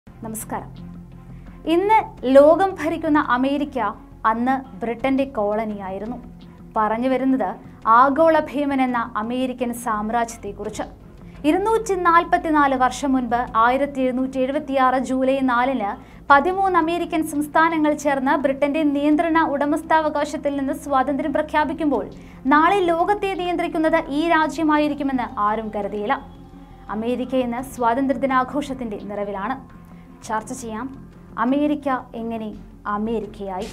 നമസ്കാരം ഇന്ന് ലോകം ഭരിക്കുന്ന അമേരിക്ക അന്ന് ബ്രിട്ടന്റെ കോളനിയായിരുന്നു പറഞ്ഞു വരുന്നത് ആഗോള ഭീമൻ എന്ന അമേരിക്കൻ സാമ്രാജ്യത്തെക്കുറിച്ച് ഇരുന്നൂറ്റി നാൽപ്പത്തിനാല് വർഷം മുൻപ് ആയിരത്തി എഴുന്നൂറ്റി എഴുപത്തിയാറ് ജൂലൈ നാലിന് പതിമൂന്ന് അമേരിക്കൻ സംസ്ഥാനങ്ങൾ ചേർന്ന് ബ്രിട്ടന്റെ നിയന്ത്രണ ഉടമസ്ഥാവകാശത്തിൽ നിന്ന് സ്വാതന്ത്ര്യം പ്രഖ്യാപിക്കുമ്പോൾ നാളെ ലോകത്തെ നിയന്ത്രിക്കുന്നത് ഈ രാജ്യമായിരിക്കുമെന്ന് ആരും കരുതിയില്ല അമേരിക്ക ഇന്ന് സ്വാതന്ത്ര്യദിനാഘോഷത്തിന്റെ നിറവിലാണ് ചർച്ച ചെയ്യാം അമേരിക്ക എങ്ങനെ അമേരിക്കയായി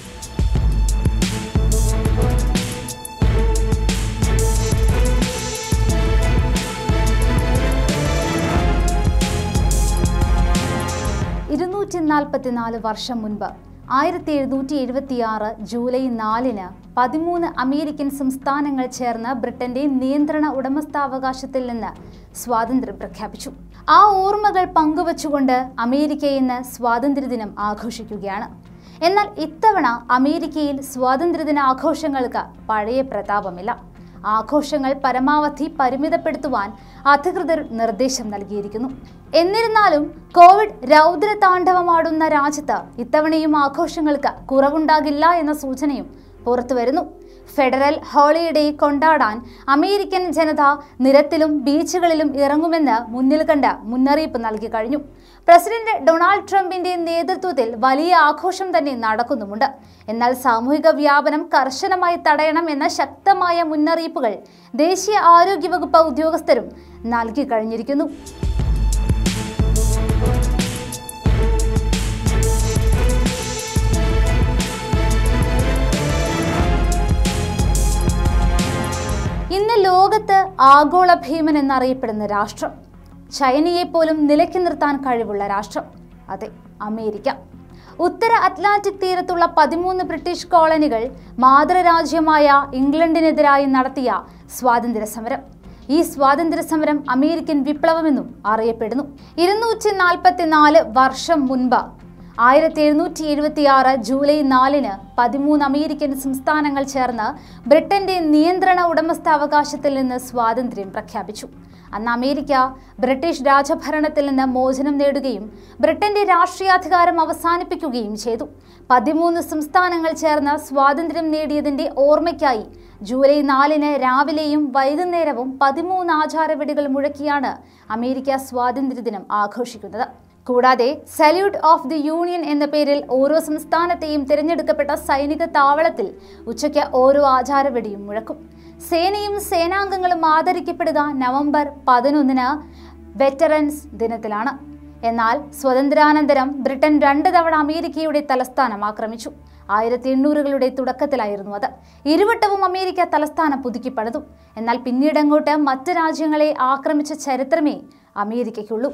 ഇരുന്നൂറ്റി നാൽപ്പത്തിനാല് വർഷം മുൻപ് ആയിരത്തി എഴുന്നൂറ്റി എഴുപത്തിയാറ് ജൂലൈ നാലിന് പതിമൂന്ന് അമേരിക്കൻ സംസ്ഥാനങ്ങൾ ചേർന്ന് ബ്രിട്ടന്റെ നിയന്ത്രണ ഉടമസ്ഥാവകാശത്തിൽ നിന്ന് സ്വാതന്ത്ര്യം പ്രഖ്യാപിച്ചു ആ ഓർമ്മകൾ പങ്കുവച്ചുകൊണ്ട് അമേരിക്ക ഇന്ന് സ്വാതന്ത്ര്യദിനം ആഘോഷിക്കുകയാണ് എന്നാൽ ഇത്തവണ അമേരിക്കയിൽ സ്വാതന്ത്ര്യദിന ആഘോഷങ്ങൾക്ക് പഴയ പ്രതാപമില്ല ആഘോഷങ്ങൾ പരമാവധി പരിമിതപ്പെടുത്തുവാൻ അധികൃതർ നിർദ്ദേശം നൽകിയിരിക്കുന്നു എന്നിരുന്നാലും കോവിഡ് രൗദ്രതാണ്ഡവമാടുന്ന രാജ്യത്ത് ഇത്തവണയും ആഘോഷങ്ങൾക്ക് കുറവുണ്ടാകില്ല എന്ന സൂചനയും പുറത്തുവരുന്നു ഫെഡറൽ ഹോളിഡേ കൊണ്ടാടാൻ അമേരിക്കൻ ജനത നിരത്തിലും ബീച്ചുകളിലും ഇറങ്ങുമെന്ന് മുന്നിൽ കണ്ട് മുന്നറിയിപ്പ് നൽകി കഴിഞ്ഞു പ്രസിഡന്റ് ഡൊണാൾഡ് ട്രംപിന്റെ നേതൃത്വത്തിൽ വലിയ ആഘോഷം തന്നെ നടക്കുന്നുമുണ്ട് എന്നാൽ സാമൂഹിക വ്യാപനം കർശനമായി തടയണം എന്ന ശക്തമായ മുന്നറിയിപ്പുകൾ ദേശീയ ആരോഗ്യവകുപ്പ് ഉദ്യോഗസ്ഥരും നൽകി കഴിഞ്ഞിരിക്കുന്നു ഇന്ന് ലോകത്ത് ആഗോള ഭീമൻ എന്നറിയപ്പെടുന്ന രാഷ്ട്രം ചൈനയെ പോലും നിലയ്ക്ക് നിർത്താൻ കഴിവുള്ള രാഷ്ട്രം അതെ അമേരിക്ക ഉത്തര അറ്റ്ലാന്റിക് തീരത്തുള്ള പതിമൂന്ന് ബ്രിട്ടീഷ് കോളനികൾ മാതൃരാജ്യമായ ഇംഗ്ലണ്ടിനെതിരായി നടത്തിയ സ്വാതന്ത്ര്യ സമരം ഈ സ്വാതന്ത്ര്യ സമരം അമേരിക്കൻ വിപ്ലവമെന്നും അറിയപ്പെടുന്നു ഇരുന്നൂറ്റി നാൽപ്പത്തിനാല് വർഷം മുൻപ് ആയിരത്തി എഴുന്നൂറ്റി എഴുപത്തിയാറ് ജൂലൈ നാലിന് പതിമൂന്ന് അമേരിക്കൻ സംസ്ഥാനങ്ങൾ ചേർന്ന് ബ്രിട്ടന്റെ നിയന്ത്രണ ഉടമസ്ഥാവകാശത്തിൽ നിന്ന് സ്വാതന്ത്ര്യം പ്രഖ്യാപിച്ചു അന്ന് അമേരിക്ക ബ്രിട്ടീഷ് രാജഭരണത്തിൽ നിന്ന് മോചനം നേടുകയും ബ്രിട്ടന്റെ രാഷ്ട്രീയാധികാരം അവസാനിപ്പിക്കുകയും ചെയ്തു പതിമൂന്ന് സംസ്ഥാനങ്ങൾ ചേർന്ന് സ്വാതന്ത്ര്യം നേടിയതിന്റെ ഓർമ്മയ്ക്കായി ജൂലൈ നാലിന് രാവിലെയും വൈകുന്നേരവും പതിമൂന്ന് ആചാരവെടികൾ മുഴക്കിയാണ് അമേരിക്ക സ്വാതന്ത്ര്യദിനം ആഘോഷിക്കുന്നത് കൂടാതെ സല്യൂട്ട് ഓഫ് ദി യൂണിയൻ എന്ന പേരിൽ ഓരോ സംസ്ഥാനത്തെയും തിരഞ്ഞെടുക്കപ്പെട്ട സൈനിക താവളത്തിൽ ഉച്ചയ്ക്ക് ഓരോ ആചാരവെടിയും മുഴക്കും സേനയും സേനാംഗങ്ങളും ആദരിക്കപ്പെടുക നവംബർ പതിനൊന്നിന് വെറ്ററൻസ് ദിനത്തിലാണ് എന്നാൽ സ്വതന്ത്രാനന്തരം ബ്രിട്ടൻ രണ്ട് തവണ അമേരിക്കയുടെ തലസ്ഥാനം ആക്രമിച്ചു ആയിരത്തി എണ്ണൂറുകളുടെ തുടക്കത്തിലായിരുന്നു അത് ഇരുവട്ടവും അമേരിക്ക തലസ്ഥാനം പുതുക്കി പണിതു എന്നാൽ പിന്നീടങ്ങോട്ട് മറ്റ് രാജ്യങ്ങളെ ആക്രമിച്ച ചരിത്രമേ അമേരിക്കയ്ക്കുള്ളൂ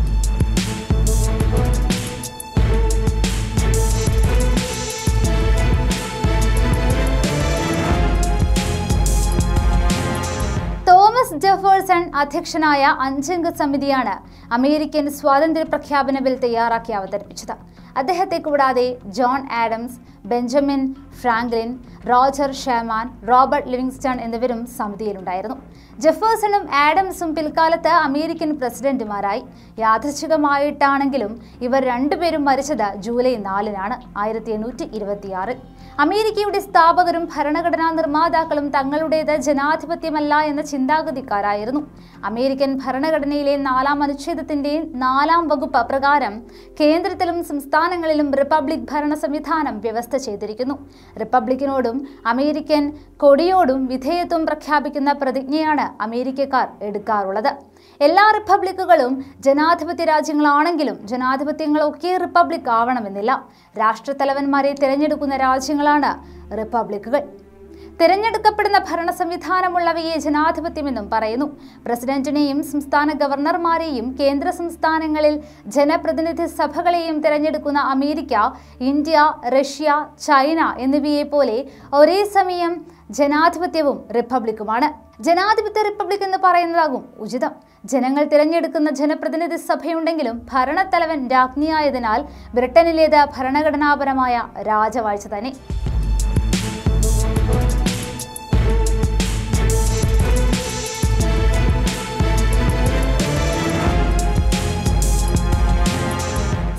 തോമസ് ജെഫേഴ്സൺ അധ്യക്ഷനായ അഞ്ചംഗ സമിതിയാണ് അമേരിക്കൻ സ്വാതന്ത്ര്യ പ്രഖ്യാപന ബിൽ തയ്യാറാക്കി അവതരിപ്പിച്ചത് അദ്ദേഹത്തെ കൂടാതെ John Adams Benjamin Franklin Roger Sherman Robert Livingston എന്നിവരും സമിതിയിലുണ്ടായിരുന്നു ജെഫേഴ്സണും ആഡംസും പിൽക്കാലത്ത് അമേരിക്കൻ പ്രസിഡന്റുമാരായി യാദൃച്ഛികമായിട്ടാണെങ്കിലും ഇവർ രണ്ടുപേരും മരിച്ചത് ജൂലൈ നാലിനാണ് ആയിരത്തി എണ്ണൂറ്റി ഇരുപത്തിയാറിൽ അമേരിക്കയുടെ സ്ഥാപകരും ഭരണഘടനാ നിർമ്മാതാക്കളും തങ്ങളുടേത് ജനാധിപത്യമല്ല എന്ന ചിന്താഗതിക്കാരായിരുന്നു അമേരിക്കൻ ഭരണഘടനയിലെ നാലാം അനുച്ഛേദത്തിന്റെ നാലാം വകുപ്പ് പ്രകാരം കേന്ദ്രത്തിലും സംസ്ഥാനങ്ങളിലും റിപ്പബ്ലിക് ഭരണ സംവിധാനം വ്യവസ്ഥ ചെയ്തിരിക്കുന്നു റിപ്പബ്ലിക്കിനോടും അമേരിക്കൻ കൊടിയോടും വിധേയത്വം പ്രഖ്യാപിക്കുന്ന പ്രതിജ്ഞയാണ് അമേരിക്കക്കാർ എടുക്കാറുള്ളത് എല്ലാ റിപ്പബ്ലിക്കുകളും ജനാധിപത്യ രാജ്യങ്ങളാണെങ്കിലും ജനാധിപത്യങ്ങളൊക്കെ റിപ്പബ്ലിക് ആവണമെന്നില്ല രാഷ്ട്രത്തലവന്മാരെ തിരഞ്ഞെടുക്കുന്ന രാജ്യങ്ങളാണ് റിപ്പബ്ലിക്കുകൾ തിരഞ്ഞെടുക്കപ്പെടുന്ന ഭരണ സംവിധാനമുള്ളവയെ ജനാധിപത്യമെന്നും പറയുന്നു പ്രസിഡന്റിനെയും സംസ്ഥാന ഗവർണർമാരെയും കേന്ദ്ര സംസ്ഥാനങ്ങളിൽ ജനപ്രതിനിധി സഭകളെയും തിരഞ്ഞെടുക്കുന്ന അമേരിക്ക ഇന്ത്യ റഷ്യ ചൈന എന്നിവയെ പോലെ ഒരേ സമയം ജനാധിപത്യവും റിപ്പബ്ലിക്കുമാണ് ജനാധിപത്യ റിപ്പബ്ലിക് എന്ന് പറയുന്നതാകും ഉചിതം ജനങ്ങൾ തിരഞ്ഞെടുക്കുന്ന ജനപ്രതിനിധി സഭയുണ്ടെങ്കിലും ഭരണത്തലവൻ രാജ്ഞിയായതിനാൽ ബ്രിട്ടനിലേത് ഭരണഘടനാപരമായ രാജവാഴ്ച തന്നെ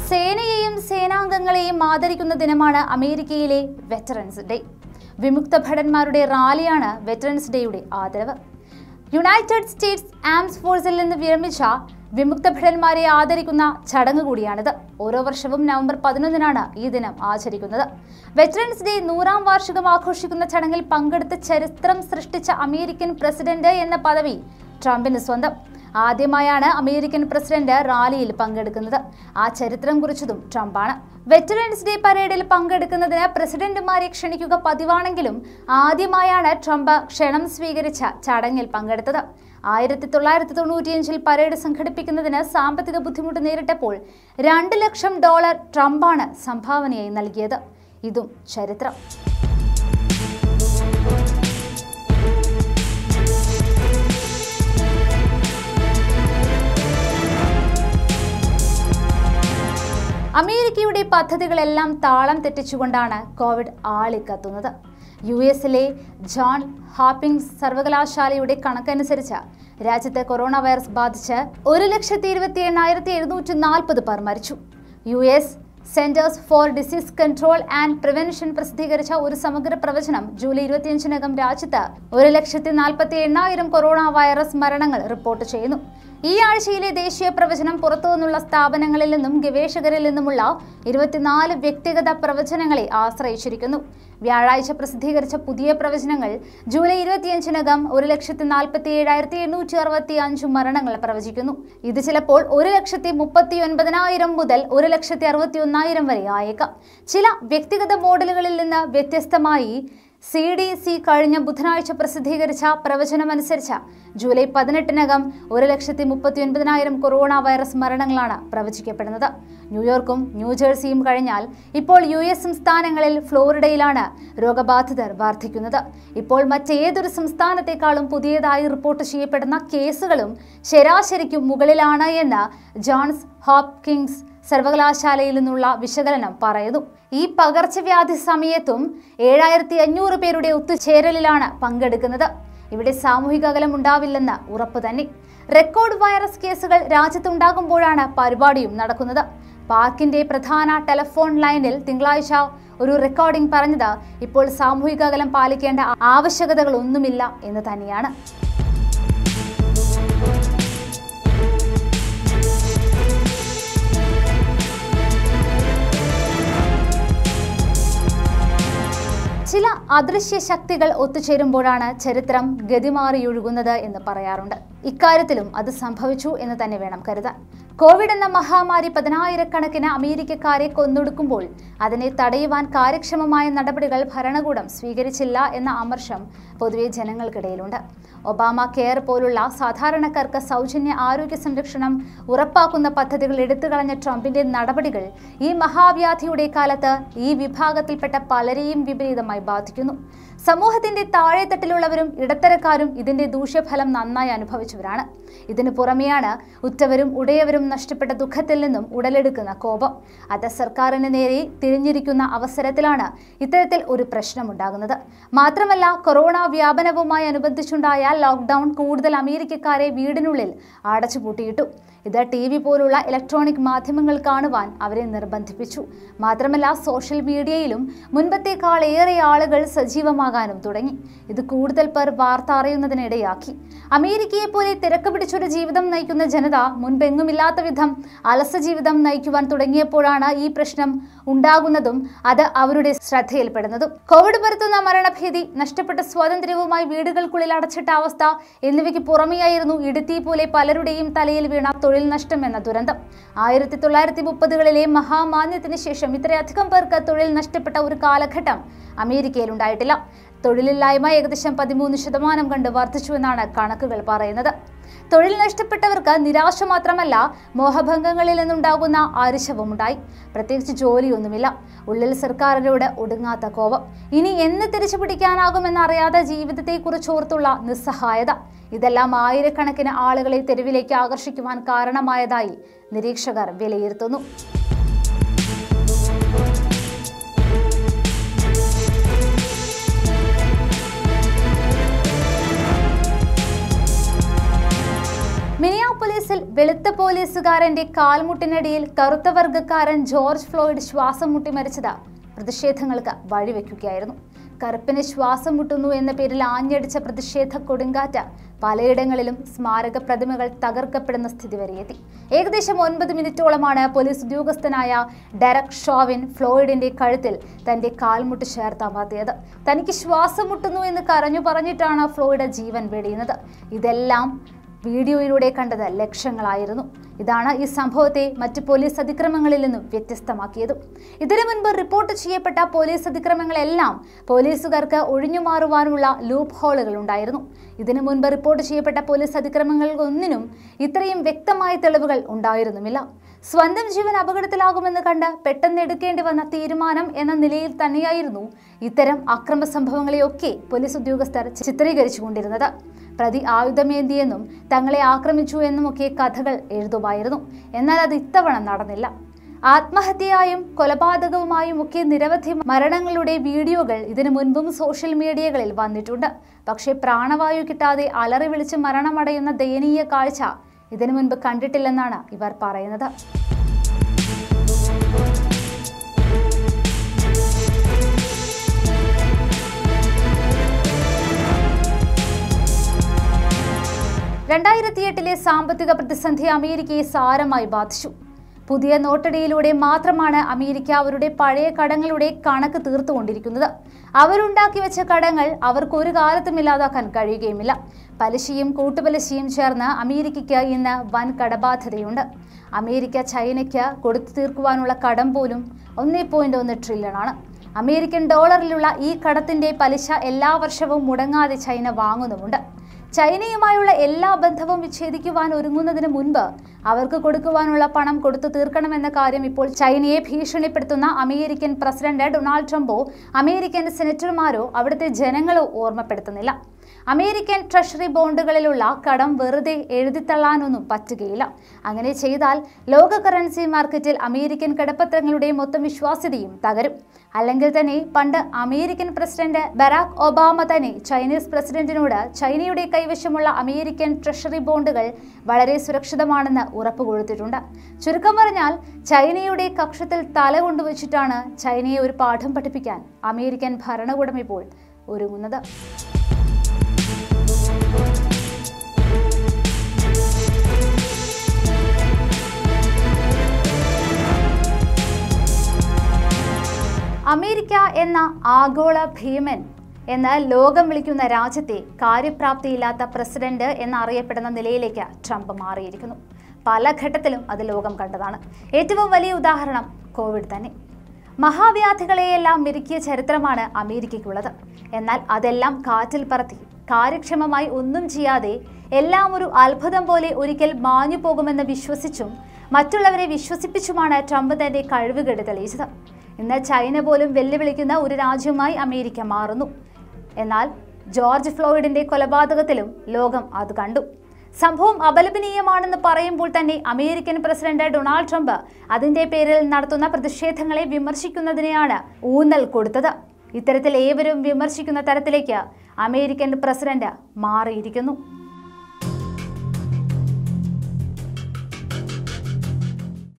സേനയെയും സേനാംഗങ്ങളെയും ആദരിക്കുന്ന ദിനമാണ് അമേരിക്കയിലെ വെറ്ററൻസ് ഡേ വിമുക്ത ഭടന്മാരുടെ റാലിയാണ് വെറ്ററൻസ് ഡേയുടെ ആദരവ് യുണൈറ്റഡ് സ്റ്റേറ്റ്സ് ആംസ് ഫോഴ്സിൽ നിന്ന് വിരമിച്ച വിമുക്ത ഭടന്മാരെ ആദരിക്കുന്ന ചടങ്ങ് കൂടിയാണിത് ഓരോ വർഷവും നവംബർ പതിനൊന്നിനാണ് ഈ ദിനം ആചരിക്കുന്നത് വെറ്ററൻസ് ഡേ നൂറാം വാർഷികം ആഘോഷിക്കുന്ന ചടങ്ങിൽ പങ്കെടുത്ത് ചരിത്രം സൃഷ്ടിച്ച അമേരിക്കൻ പ്രസിഡന്റ് എന്ന പദവി ട്രംപിന് സ്വന്തം ആദ്യമായാണ് അമേരിക്കൻ പ്രസിഡന്റ് റാലിയിൽ പങ്കെടുക്കുന്നത് ആ ചരിത്രം കുറിച്ചതും ട്രംപാണ് വെറ്ററൻസ് ഡേ പരേഡിൽ പങ്കെടുക്കുന്നതിന് പ്രസിഡന്റുമാരെ ക്ഷണിക്കുക പതിവാണെങ്കിലും ആദ്യമായാണ് ട്രംപ് ക്ഷണം സ്വീകരിച്ച ചടങ്ങിൽ പങ്കെടുത്തത് ആയിരത്തി തൊള്ളായിരത്തി തൊണ്ണൂറ്റിയഞ്ചിൽ പരേഡ് സംഘടിപ്പിക്കുന്നതിന് സാമ്പത്തിക ബുദ്ധിമുട്ട് നേരിട്ടപ്പോൾ രണ്ട് ലക്ഷം ഡോളർ ട്രംപാണ് സംഭാവനയായി നൽകിയത് ഇതും ചരിത്രം അമേരിക്കയുടെ പദ്ധതികളെല്ലാം താളം തെറ്റിച്ചുകൊണ്ടാണ് കോവിഡ് ആളിക്കത്തുന്നത് യു എസിലെ ജോൺ ഹാപ്പിംഗ്സ് സർവകലാശാലയുടെ കണക്കനുസരിച്ച് രാജ്യത്ത് കൊറോണ വൈറസ് ബാധിച്ച് ഒരു ലക്ഷത്തി ഇരുപത്തി എണ്ണായിരത്തി എഴുന്നൂറ്റി നാൽപ്പത് പേർ മരിച്ചു U S Centers for Disease Control and Prevention പ്രസിദ്ധീകരിച്ച ഒരു സമഗ്ര പ്രവചനം ജൂലൈ ഇരുപത്തിയഞ്ചിനകം രാജ്യത്ത് ഒരു ലക്ഷത്തി നാൽപ്പത്തി എണ്ണായിരം കൊറോണ വൈറസ് മരണങ്ങൾ റിപ്പോർട്ട് ചെയ്യുന്നു ഈ ആഴ്ചയിലെ ദേശീയ പ്രവചനം പുറത്തുനിന്നുള്ള സ്ഥാപനങ്ങളിൽ നിന്നും ഗവേഷകരിൽ നിന്നുമുള്ള ഇരുപത്തിനാല് വ്യക്തിഗത പ്രവചനങ്ങളെ ആശ്രയിച്ചിരിക്കുന്നു വ്യാഴാഴ്ച പ്രസിദ്ധീകരിച്ച പുതിയ പ്രവചനങ്ങൾ ജൂലൈ ഇരുപത്തിയഞ്ചിനകം ഒരു ലക്ഷത്തി നാൽപ്പത്തി ഏഴായിരത്തി എണ്ണൂറ്റി അറുപത്തി അഞ്ച് മരണങ്ങൾ പ്രവചിക്കുന്നു ഇത് ചിലപ്പോൾ ഒരു ലക്ഷത്തി മുപ്പത്തി ഒൻപതിനായിരം മുതൽ ഒരു ലക്ഷത്തി അറുപത്തി ഒന്നായിരം വരെ ആയേക്കാം ചില വ്യക്തിഗത മോഡലുകളിൽ നിന്ന് വ്യത്യസ്തമായി സി ഡി സി കഴിഞ്ഞ ബുധനാഴ്ച പ്രസിദ്ധീകരിച്ച പ്രവചനമനുസരിച്ച് ജൂലൈ പതിനെട്ടിനകം ഒരു ലക്ഷത്തി മുപ്പത്തി ഒൻപതിനായിരം കൊറോണ വൈറസ് മരണങ്ങളാണ് പ്രവചിക്കപ്പെടുന്നത് ന്യൂയോർക്കും ന്യൂജേഴ്സിയും കഴിഞ്ഞാൽ ഇപ്പോൾ യു എസ് സംസ്ഥാനങ്ങളിൽ ഫ്ലോറിഡയിലാണ് രോഗബാധിതർ വർദ്ധിക്കുന്നത് ഇപ്പോൾ മറ്റേതൊരു സംസ്ഥാനത്തെക്കാളും പുതിയതായി റിപ്പോർട്ട് ചെയ്യപ്പെടുന്ന കേസുകളും ശരാശരിക്കും മുകളിലാണ് എന്ന് ജോൺസ് ഹോപ്കിങ്സ് സർവകലാശാലയിൽ നിന്നുള്ള വിശകലനം പറയുന്നു ഈ പകർച്ചവ്യാധി സമയത്തും ഏഴായിരത്തി അഞ്ഞൂറ് പേരുടെ ഒത്തുചേരലിലാണ് പങ്കെടുക്കുന്നത് ഇവിടെ സാമൂഹിക അകലം ഉണ്ടാവില്ലെന്ന് ഉറപ്പ് തന്നെ റെക്കോർഡ് വൈറസ് കേസുകൾ രാജ്യത്തുണ്ടാകുമ്പോഴാണ് പരിപാടിയും നടക്കുന്നത് പാർക്കിന്റെ പ്രധാന ടെലിഫോൺ ലൈനിൽ തിങ്കളാഴ്ച ഒരു റെക്കോർഡിംഗ് പറഞ്ഞത് ഇപ്പോൾ സാമൂഹിക അകലം പാലിക്കേണ്ട ആവശ്യകതകളൊന്നുമില്ല എന്ന് തന്നെയാണ് ചില അദൃശ്യ ശക്തികൾ ഒത്തുചേരുമ്പോഴാണ് ചരിത്രം ഗതിമാറിയൊഴുകുന്നത് എന്ന് പറയാറുണ്ട് ഇക്കാര്യത്തിലും അത് സംഭവിച്ചു എന്ന് തന്നെ വേണം കരുതാൻ കോവിഡ് എന്ന മഹാമാരി പതിനായിരക്കണക്കിന് അമേരിക്കക്കാരെ കൊന്നൊടുക്കുമ്പോൾ അതിനെ തടയുവാൻ കാര്യക്ഷമമായ നടപടികൾ ഭരണകൂടം സ്വീകരിച്ചില്ല എന്ന അമർഷം പൊതുവെ ജനങ്ങൾക്കിടയിലുണ്ട് ഒബാമ കെയർ പോലുള്ള സാധാരണക്കാർക്ക് സൗജന്യ ആരോഗ്യ സംരക്ഷണം ഉറപ്പാക്കുന്ന പദ്ധതികൾ എടുത്തുകളഞ്ഞ ട്രംപിന്റെ നടപടികൾ ഈ മഹാവ്യാധിയുടെ കാലത്ത് ഈ വിഭാഗത്തിൽപ്പെട്ട പലരെയും വിപരീതമായി ബാധിക്കുന്നു സമൂഹത്തിന്റെ താഴെത്തട്ടിലുള്ളവരും ഇടത്തരക്കാരും ഇതിന്റെ ദൂഷ്യഫലം നന്നായി അനുഭവിച്ചവരാണ് ഇതിനു പുറമെയാണ് ഉറ്റവരും ഉടയവരും നഷ്ടപ്പെട്ട ദുഃഖത്തിൽ നിന്നും ഉടലെടുക്കുന്ന കോപം അത് സർക്കാരിന് നേരെ തിരിഞ്ഞിരിക്കുന്ന അവസരത്തിലാണ് ഇത്തരത്തിൽ ഒരു പ്രശ്നമുണ്ടാകുന്നത് മാത്രമല്ല കൊറോണ വ്യാപനവുമായി അനുബന്ധിച്ചുണ്ടായ ലോക്ക്ഡൌൺ കൂടുതൽ അമേരിക്കക്കാരെ വീടിനുള്ളിൽ അടച്ചുപൂട്ടിയിട്ടു ഇത് ടി വി പോലുള്ള ഇലക്ട്രോണിക് മാധ്യമങ്ങൾ കാണുവാൻ അവരെ നിർബന്ധിപ്പിച്ചു മാത്രമല്ല സോഷ്യൽ മീഡിയയിലും മുൻപത്തേക്കാൾ ഏറെ ആളുകൾ സജീവമാകാനും തുടങ്ങി ഇത് കൂടുതൽ പേർ വാർത്ത അറിയുന്നതിനിടയാക്കി അമേരിക്കയെ പോലെ തിരക്ക് പിടിച്ചൊരു ജീവിതം നയിക്കുന്ന ജനത മുൻപെങ്ങുമില്ലാത്ത വിധം അലസ ജീവിതം നയിക്കുവാൻ തുടങ്ങിയപ്പോഴാണ് ഈ പ്രശ്നം ഉണ്ടാകുന്നതും അത് അവരുടെ ശ്രദ്ധയിൽപ്പെടുന്നതും കോവിഡ് പരത്തുന്ന മരണഭീതി നഷ്ടപ്പെട്ട സ്വാതന്ത്ര്യവുമായി വീടുകൾക്കുള്ളിൽ അടച്ചിട്ട അവസ്ഥ എന്നിവയ്ക്ക് പുറമെയായിരുന്നു ഇടുത്തി പോലെ പലരുടെയും തലയിൽ വീണ തൊഴിൽ നഷ്ടം എന്ന ദുരന്തം ആയിരത്തി തൊള്ളായിരത്തി മുപ്പതുകളിലെ മഹാമാന്യത്തിന് ശേഷം ഇത്രയധികം പേർക്ക് തൊഴിൽ നഷ്ടപ്പെട്ട ഒരു കാലഘട്ടം അമേരിക്കയിൽ ഉണ്ടായിട്ടില്ല തൊഴിലില്ലായ്മ ഏകദേശം പതിമൂന്ന് ശതമാനം കണ്ട് വർദ്ധിച്ചുവെന്നാണ് കണക്കുകൾ പറയുന്നത് തൊഴിൽ നഷ്ടപ്പെട്ടവർക്ക് നിരാശ മാത്രമല്ല മോഹഭംഗങ്ങളിൽ നിന്നുണ്ടാകുന്ന ആരിശവുമുണ്ടായി പ്രത്യേകിച്ച് ജോലിയൊന്നുമില്ല ഉള്ളിൽ സർക്കാരിനോട് ഒടുങ്ങാത്ത കോപം ഇനി എന്ന് തിരിച്ചു പിടിക്കാനാകുമെന്നറിയാതെ ജീവിതത്തെക്കുറിച്ച് ഓർത്തുള്ള നിസ്സഹായത ഇതെല്ലാം ആയിരക്കണക്കിന് ആളുകളെ തെരുവിലേക്ക് ആകർഷിക്കുവാൻ കാരണമായതായി നിരീക്ഷകർ വിലയിരുത്തുന്നു മിനിയാപോലീസിൽ വെളുത്ത പോലീസുകാരന്റെ കാൽമുട്ടിനടിയിൽ കറുത്ത വർഗ്ഗക്കാരൻ ജോർജ് ഫ്ലോയിഡ് ശ്വാസം മുട്ടി മരിച്ചത് പ്രതിഷേധങ്ങൾക്ക് വഴിവെക്കുകയായിരുന്നു കറുപ്പിന് ശ്വാസം മുട്ടുന്നു എന്ന പേരിൽ ആഞ്ഞടിച്ച പ്രതിഷേധ കൊടുങ്കാറ്റ് പലയിടങ്ങളിലും സ്മാരക പ്രതിമകൾ തകർക്കപ്പെടുന്ന സ്ഥിതി വരെയെത്തി ഏകദേശം ഒൻപത് മിനിറ്റോളമാണ് പോലീസ് ഉദ്യോഗസ്ഥനായ ഡെറക് ഷോവിൻ ഫ്ലോയിഡിന്റെ കഴുത്തിൽ തന്റെ കാൽമുട്ട് ചേർത്തമർത്തിയത് തനിക്ക് ശ്വാസം മുട്ടുന്നു എന്ന് കരഞ്ഞു പറഞ്ഞിട്ടാണ് ഫ്ലോയിഡ് ജീവൻ വെടിയുന്നത് ഇതെല്ലാം വീഡിയോയിലൂടെ കണ്ടത് ലക്ഷങ്ങളായിരുന്നു ഇതാണ് ഈ സംഭവത്തെ മറ്റ് പോലീസ് അതിക്രമങ്ങളിൽ നിന്നും വ്യത്യസ്തമാക്കിയതും ഇതിനു മുൻപ് റിപ്പോർട്ട് ചെയ്യപ്പെട്ട പോലീസ് അതിക്രമങ്ങളെല്ലാം പോലീസുകാർക്ക് ഒഴിഞ്ഞുമാറുവാനുള്ള ലൂപ്പ് ഹോളുകൾ ഉണ്ടായിരുന്നു ഇതിനു മുൻപ് റിപ്പോർട്ട് ചെയ്യപ്പെട്ട പോലീസ് അതിക്രമങ്ങൾക്കൊന്നിനും ഇത്രയും വ്യക്തമായ തെളിവുകൾ ഉണ്ടായിരുന്നുമില്ല സ്വന്തം ജീവൻ അപകടത്തിലാകുമെന്ന് കണ്ട് പെട്ടെന്ന് എടുക്കേണ്ടി വന്ന തീരുമാനം എന്ന നിലയിൽ തന്നെയായിരുന്നു ഇത്തരം അക്രമ സംഭവങ്ങളെയൊക്കെ പോലീസ് ഉദ്യോഗസ്ഥർ ചിത്രീകരിച്ചുകൊണ്ടിരുന്നത് പ്രതി ആയുധമേന്തിയെന്നും തങ്ങളെ ആക്രമിച്ചു എന്നുമൊക്കെ കഥകൾ എഴുതുമായിരുന്നു എന്നാൽ അത് ഇത്തവണ നടന്നില്ല ആത്മഹത്യയായും കൊലപാതകവുമായും ഒക്കെ നിരവധി മരണങ്ങളുടെ വീഡിയോകൾ ഇതിനു മുൻപും സോഷ്യൽ മീഡിയകളിൽ വന്നിട്ടുണ്ട് പക്ഷേ പ്രാണവായു കിട്ടാതെ അലറി വിളിച്ച് മരണമടയുന്ന ദയനീയ കാഴ്ച ഇതിനു മുൻപ് കണ്ടിട്ടില്ലെന്നാണ് ഇവർ പറയുന്നത് രണ്ടായിരത്തി എട്ടിലെ സാമ്പത്തിക പ്രതിസന്ധി അമേരിക്കയെ സാരമായി ബാധിച്ചു പുതിയ നോട്ടടിയിലൂടെ മാത്രമാണ് അമേരിക്ക അവരുടെ പഴയ കടങ്ങളുടെ കണക്ക് തീർത്തുകൊണ്ടിരിക്കുന്നത് അവരുണ്ടാക്കി വെച്ച കടങ്ങൾ അവർക്ക് ഒരു കാലത്തും ഇല്ലാതാക്കാൻ കഴിയുകയുമില്ല പലിശയും കൂട്ടുപലിശയും ചേർന്ന് അമേരിക്കയ്ക്ക് ഇന്ന് വൻ കടബാധ്യതയുണ്ട് അമേരിക്ക ചൈനയ്ക്ക് കൊടുത്തു തീർക്കുവാനുള്ള കടം പോലും ഒന്നേ പോയിന്റ് ഒന്ന് ട്രില്യണാണ് അമേരിക്കൻ ഡോളറിലുള്ള ഈ കടത്തിന്റെ പലിശ എല്ലാ വർഷവും മുടങ്ങാതെ ചൈന വാങ്ങുന്നുമുണ്ട് ചൈനയുമായുള്ള എല്ലാ ബന്ധവും വിച്ഛേദിക്കുവാൻ ഒരുങ്ങുന്നതിന് മുൻപ് അവർക്ക് കൊടുക്കുവാനുള്ള പണം കൊടുത്തു തീർക്കണമെന്ന കാര്യം ഇപ്പോൾ ചൈനയെ ഭീഷണിപ്പെടുത്തുന്ന അമേരിക്കൻ പ്രസിഡന്റ് ഡൊണാൾഡ് ട്രംപോ അമേരിക്കൻ സെനറ്റർമാരോ അവിടുത്തെ ജനങ്ങളോ ഓർമ്മപ്പെടുത്തുന്നില്ല അമേരിക്കൻ ട്രഷറി ബോണ്ടുകളിലുള്ള കടം വെറുതെ എഴുതിത്തള്ളാനൊന്നും പറ്റുകയില്ല അങ്ങനെ ചെയ്താൽ ലോക കറൻസി മാർക്കറ്റിൽ അമേരിക്കൻ കടപ്പത്രങ്ങളുടെ മൊത്തം വിശ്വാസ്യതയും തകരും അല്ലെങ്കിൽ തന്നെ പണ്ട് അമേരിക്കൻ പ്രസിഡന്റ് ബറാക് ഒബാമ തന്നെ ചൈനീസ് പ്രസിഡന്റിനോട് ചൈനയുടെ കൈവശമുള്ള അമേരിക്കൻ ട്രഷറി ബോണ്ടുകൾ വളരെ സുരക്ഷിതമാണെന്ന് ഉറപ്പുകൊടുത്തിട്ടുണ്ട് ചുരുക്കം പറഞ്ഞാൽ ചൈനയുടെ കക്ഷത്തിൽ തല കൊണ്ടുവച്ചിട്ടാണ് ചൈനയെ ഒരു പാഠം പഠിപ്പിക്കാൻ അമേരിക്കൻ ഭരണകൂടം ഇപ്പോൾ ഒരുങ്ങുന്നത് അമേരിക്ക എന്ന ആഗോള ഭീമൻ എന്ന് ലോകം വിളിക്കുന്ന രാജ്യത്തെ കാര്യപ്രാപ്തിയില്ലാത്ത പ്രസിഡന്റ് എന്നറിയപ്പെടുന്ന നിലയിലേക്ക് ട്രംപ് മാറിയിരിക്കുന്നു പല ഘട്ടത്തിലും അത് ലോകം കണ്ടതാണ് ഏറ്റവും വലിയ ഉദാഹരണം കോവിഡ് തന്നെ മഹാവ്യാധികളെയെല്ലാം മെരുക്കിയ ചരിത്രമാണ് അമേരിക്കയ്ക്കുള്ളത് എന്നാൽ അതെല്ലാം കാറ്റിൽ പറത്തി കാര്യക്ഷമമായി ഒന്നും ചെയ്യാതെ എല്ലാം ഒരു അത്ഭുതം പോലെ ഒരിക്കൽ മാഞ്ഞു പോകുമെന്ന് വിശ്വസിച്ചും മറ്റുള്ളവരെ വിശ്വസിപ്പിച്ചുമാണ് ട്രംപ് തന്റെ കഴിവുകേട് തെളിയിച്ചത് ഇന്ന് ചൈന പോലും വെല്ലുവിളിക്കുന്ന ഒരു രാജ്യമായി അമേരിക്ക മാറുന്നു എന്നാൽ ജോർജ് ഫ്ലോയിഡിന്റെ കൊലപാതകത്തിലും ലോകം അത് കണ്ടു സംഭവം അപലപനീയമാണെന്ന് പറയുമ്പോൾ തന്നെ അമേരിക്കൻ പ്രസിഡന്റ് ഡൊണാൾഡ് ട്രംപ് അതിന്റെ പേരിൽ നടത്തുന്ന പ്രതിഷേധങ്ങളെ വിമർശിക്കുന്നതിനെയാണ് ഊന്നൽ കൊടുത്തത് ഇത്തരത്തിൽ ഏവരും വിമർശിക്കുന്ന തരത്തിലേക്ക് അമേരിക്കൻ പ്രസിഡന്റ് മാറിയിരിക്കുന്നു